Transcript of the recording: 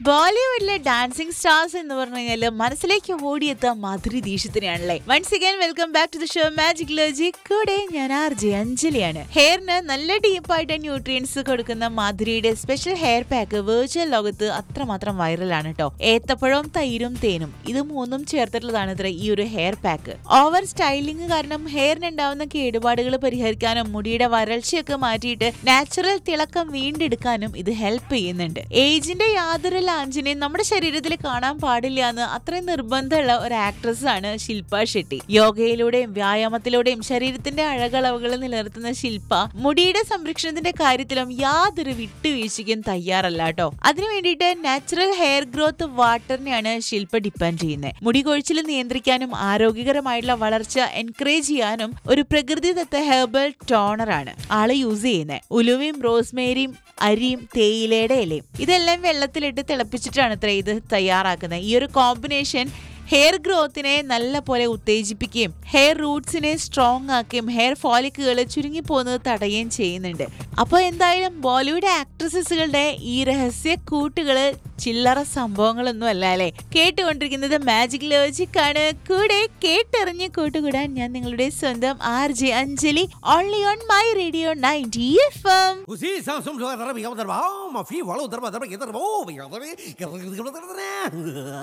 ബോളിവുഡിലെ dancing stars എന്ന് പറഞ്ഞു കഴിഞ്ഞാൽ മനസ്സിലേക്ക് ഓടിയെത്ത മധുരി ദീക്ഷിത്തിനെയാണല്ലേ once again welcome back to the show magic logic കൂടെ ഞാൻ ആർ ജെ അഞ്ജലിയാണ് ഹെയറിന് നല്ല ഡീപ്പായിട്ട് ന്യൂട്രിയൻസ് കൊടുക്കുന്ന മാധുരിയുടെ സ്പെഷ്യൽ ഹെയർ പാക്ക് വെർച്വൽ ലോകത്ത് അത്രമാത്രം വൈറലാണ് കേട്ടോ ഏത്തപ്പഴവും തൈരും തേനും ഇത് മൂന്നും ചേർത്തിട്ടുള്ളതാണ് ഇത്ര ഈ ഒരു ഹെയർ പാക്ക് ഓവർ സ്റ്റൈലിംഗ് കാരണം ഹെയറിന് ഉണ്ടാവുന്ന കേടുപാടുകൾ പരിഹരിക്കാനും മുടിയുടെ വരൾച്ചയൊക്കെ മാറ്റിയിട്ട് നാച്ചുറൽ തിളക്കം വീണ്ടെടുക്കാനും ഇത് ഹെൽപ്പ് ചെയ്യുന്നുണ്ട് ഏജിന്റെ യാതൊരു ലാഞ്ചിനെയും നമ്മുടെ ശരീരത്തിൽ കാണാൻ പാടില്ല എന്ന് അത്രയും നിർബന്ധമുള്ള ഒരു ആക്ട്രസ് ആണ് ശില്പ ഷെട്ടി യോഗയിലൂടെയും വ്യായാമത്തിലൂടെയും ശരീരത്തിന്റെ അഴകളവുകൾ നിലനിർത്തുന്ന ശില്പ മുടിയുടെ സംരക്ഷണത്തിന്റെ കാര്യത്തിലും യാതൊരു വിട്ടുവീഴ്ചയ്ക്കും തയ്യാറല്ല കേട്ടോ അതിനു വേണ്ടിയിട്ട് നാച്ചുറൽ ഹെയർ ഗ്രോത്ത് വാട്ടറിനെയാണ് ശില്പ ഡിപ്പെൻഡ് ചെയ്യുന്നത് മുടി കൊഴിച്ചിൽ നിയന്ത്രിക്കാനും ആരോഗ്യകരമായിട്ടുള്ള വളർച്ച എൻകറേജ് ചെയ്യാനും ഒരു പ്രകൃതിദത്ത ഹെർബൽ ടോണറാണ് ആള് യൂസ് ചെയ്യുന്നത് ഉലുവയും റോസ്മേരിയും അരിയും തേയിലയുടെ ഇലയും ഇതെല്ലാം വെള്ളത്തിലിട്ട് തിളപ്പിച്ചിട്ടാണ് ഇത്ര ഇത് തയ്യാറാക്കുന്നത് ഈ ഒരു കോമ്പിനേഷൻ ഹെയർ ഗ്രോത്തിനെ നല്ല പോലെ ഉത്തേജിപ്പിക്കുകയും ഹെയർ റൂട്ട്സിനെ സ്ട്രോങ് ആക്കുകയും ഹെയർ ഫോളിക്കുകൾ ചുരുങ്ങി പോകുന്നത് തടയുകയും ചെയ്യുന്നുണ്ട് അപ്പോൾ എന്തായാലും ബോളിവുഡ് ആക്ട്രസസുകളുടെ ഈ രഹസ്യ കൂട്ടുകള് ചില്ലറ സംഭവങ്ങളൊന്നും അല്ല അല്ലേ കേട്ടുകൊണ്ടിരിക്കുന്നത് മാജിക് ലോജിക് ആണ് കൂടെ കേട്ടെറിഞ്ഞ് കൂട്ടുകൂടാൻ ഞാൻ നിങ്ങളുടെ സ്വന്തം R J Anjali only on my radio ninety F M وزي سامسونج ضرب يضرب اه ما في ولو ضرب ضرب يضرب اوه يضرب